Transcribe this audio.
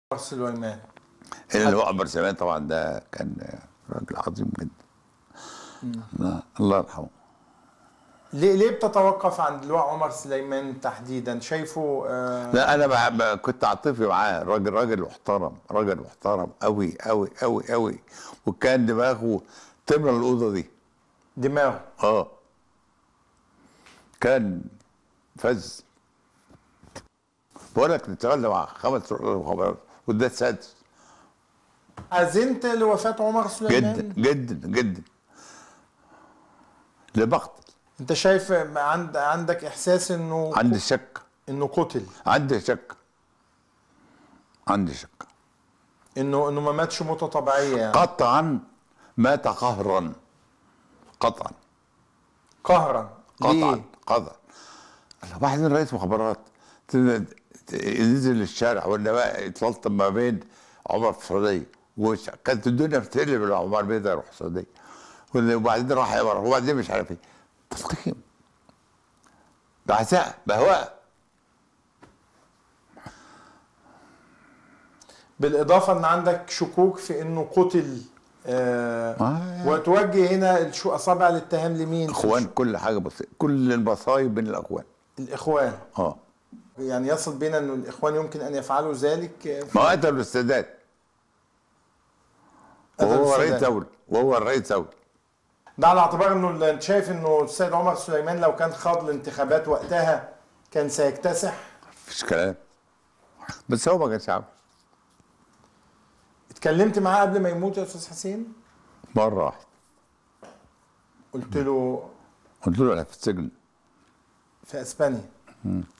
سليمان اللي هو عمر سليمان طبعا ده كان راجل عظيم جدا لا، الله يرحمه ليه ليه بتتوقف عند اللواء عمر سليمان تحديدا شايفه آه لا انا بح- ب- كنت عاطفي معاه راجل راجل محترم راجل محترم قوي قوي قوي قوي وكان دماغه تملى الاوضه دي دماغه اه كان فز بقول لك اشتغلنا مع خمس رجال مخابرات وده السادس حزنت لوفاة عمر سليمان جدا جدا جدا لبقتل انت شايف عند عندك احساس انه عندي شك انه قتل عندي شك عندي شك انه انه ما ماتش موتة طبيعية يعني قطعا مات قهرا قطعا قهرا قطعا ليه؟ قطعا واحد من رئيس مخابرات ت- ت- ينزل الشارع ولا بقى يتلطم ما بين عمر في السعوديه وش- كانت الدنيا بتقلب لو عمر بيه ده يروح السعوديه وبعدين راح عمر وبعدين مش عارف ايه تلطيم بعزاء بهواء بالاضافة ان عندك شكوك في انه قتل آه آه. وتوجه هنا الشو اصابع الاتهام لمين؟ في اخوان الش- كل حاجه بسيطه كل المصايب بين الاخوان الاخوان اه يعني يصل بينا انه الاخوان يمكن ان يفعلوا ذلك آه، ما هو قتلوا السادات قتلوا وهو السادات. رئيس دوله وهو الرئيس دوله ده على اعتبار انه ال- انت شايف انه السيد عمر سليمان لو كان خاض الانتخابات وقتها كان سيكتسح مفيش كلام بس هو ما كانش عارف اتكلمت معاه قبل ما يموت يا استاذ حسين مره واحده قلت له قلت له انا في السجن في اسبانيا